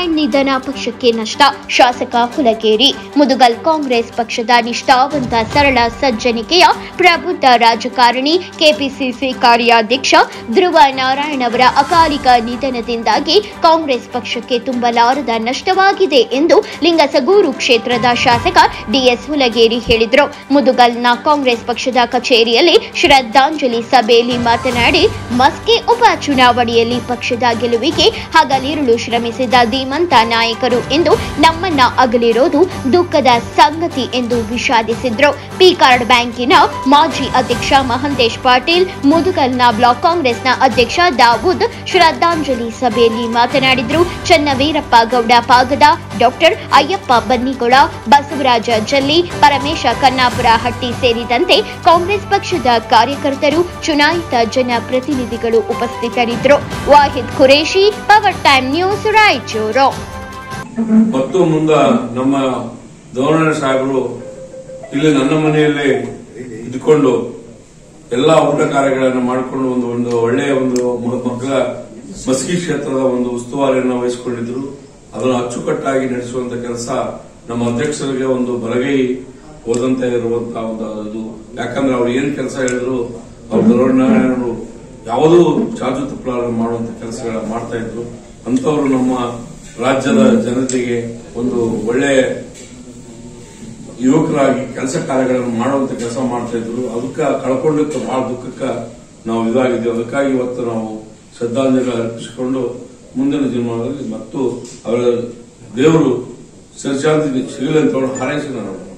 ನಾರಾಯಣ್ ನಿಧನ ಪಕ್ಷಕ್ಕೆ ನಷ್ಟ ಶಾಸಕ ಹುಲಗೇರಿ ಮುದುಗಲ್ ಕಾಂಗ್ರೆಸ್ ಪಕ್ಷದ ನಿಷ್ಠಾವಂತ ಸರಳ ಸಜ್ಜನಿಕೆಯ ಪ್ರಬುದ್ಧ ರಾಜಕಾರಣಿ ಕೆಪಿಸಿಸಿ ಕಾರ್ಯಾಧ್ಯಕ್ಷ ಧ್ರುವ ನಾರಾಯಣ್ ಅವರ ಅಕಾಲಿಕ ನಿಧನದಿಂದಾಗಿ ಕಾಂಗ್ರೆಸ್ ಪಕ್ಷಕ್ಕೆ ತುಂಬಲಾರದ ನಷ್ಟವಾಗಿದೆ ಎಂದು ಲಿಂಗಸಗೂರು ಕ್ಷೇತ್ರದ ಶಾಸಕ ಡಿಎಸ್ ಹುಲಗೇರಿ ಹೇಳಿದರು ಮುದುಗಲ್ನ ಕಾಂಗ್ರೆಸ್ ಪಕ್ಷದ ಕಚೇರಿಯಲ್ಲಿ ಶ್ರದ್ಧಾಂಜಲಿ ಸಭೆಯಲ್ಲಿ ಮಾತನಾಡಿ ಮಸ್ಕಿ ಉಪಚುನಾವಣೆಯಲ್ಲಿ ಪಕ್ಷದ ಗೆಲುವಿಗೆ ಹಗಲಿರುಳು ಶ್ರಮಿಸಿದ ಧೀಮಂತ ನಾಯಕರು ಎಂದು ನಮ್ಮನ್ನ ಅಗಲಿರೋದು ದುಃಖದ ಸಂಗತಿ ಎಂದು ವಿಷಾದಿಸಿದ್ರು ಪಿ ಕಾರ್ಡ್ ಬ್ಯಾಂಕಿನ ಮಾಜಿ ಅಧ್ಯಕ್ಷ ಮಹಂತೇಶ್ ಪಾಟೀಲ್ ಮುದುಗಲ್ನ ಬ್ಲಾಕ್ ಕಾಂಗ್ರೆಸ್ನ ಅಧ್ಯಕ್ಷ ದಾವೂದ್ ಶ್ರದ್ಧಾಂಜಲಿ ಸಭೆಯಲ್ಲಿ ಮಾತನಾಡಿದ್ರು ಚನ್ನವೀರಪ್ಪ ಗೌಡ ಪಾಗದ ಡಾಕ್ಟರ್ ಅಯ್ಯಪ್ಪ ಬನ್ನಿಗೊಳ ಬಸವರಾಜ ಜಲ್ಲಿ ಪರಮೇಶ ಕನ್ನಾಪುರ ಹಟ್ಟಿ ಸೇರಿದಂತೆ ಕಾಂಗ್ರೆಸ್ ಪಕ್ಷದ ಕಾರ್ಯಕರ್ತರು ಚುನಾಯಿತ ಜನಪ್ರತಿನಿಧಿಗಳು ಉಪಸ್ಥಿತರಿದ್ದರು Wahid Qureshi power time news Raichur ಮತ್ತು ಮುಂದ ನಮ್ಮ ಗವರ್ನರ್ ಸಾಹೇಬರು ಇಲ್ಲಿ ನನ್ನ ಮನೆಯಲ್ಲೇ ಇದ್ಕೊಂಡು ಎಲ್ಲಾ ಊಟ ಕಾರ್ಯಗಳನ್ನು ಮಾಡಿಕೊಂಡು ಒಂದು ಒಂದು ಒಳ್ಳೆಯ ಒಂದು ಮ- ಮಕ್ಕಳ ಮಸ್ಕಿ ಕ್ಷೇತ್ರದ ಒಂದು ಉಸ್ತುವಾರಿಯನ್ನು ವಹಿಸಿಕೊಂಡಿದ್ರು ಅದನ್ನು ಅಚ್ಚುಕಟ್ಟಾಗಿ ನಡೆಸುವಂತ ಕೆಲಸ ನಮ್ಮ ಅಧ್ಯಕ್ಷರಿಗೆ ಒಂದು ಬಲಗೈ ಹೋದಂತೆ ಇರುವಂತಹ ಒಂದು ಅದು ಯಾಕಂದ್ರೆ ಅವ್ರು ಏನ್ ಕೆಲಸ ಹೇಳಿದ್ರು ಅವ್ರು ಗೌರವನಾರಾಯಣರು ಯಾವುದೂ ಚಾಚು ತಪ್ಪಲಾರದೆ ಮಾಡುವಂತ ಕೆಲಸಗಳ ಮಾಡ್ತಾ ಇದ್ರು ಅಂತವರು ನಮ್ಮ ರಾಜ್ಯದ ಜನತೆಗೆ ಒಂದು ಒಳ್ಳೆಯ ಯುವಕರಾಗಿ ಕೆಲಸ ಕಾರ್ಯಗಳನ್ನು ಮಾಡುವಂತ ಕೆಲಸ ಮಾಡ್ತಾ ಇದ್ರು ಅದಕ್ಕ ಕಳ್ಕೊಂಡಕ್ಕೆ ಬಹಳ ದುಃಖಕ್ಕ ನಾವು ಇದಾಗಿದ್ದೀವಿ ಅದಕ್ಕಾಗಿ ಇವತ್ತು ನಾವು ಶ್ರದ್ಧಾಂಜಲಿ ಅರ್ಪಿಸಿಕೊಂಡು ಮುಂದಿನ ಜನ್ಮಗಳಲ್ಲಿ ಮತ್ತು ಅವರ ದೇವರು ಸರ್ಶಾಂತಿ ಸಿಗಲಿ ಅಂತ ಹಾರೈಸಿ ನಾನು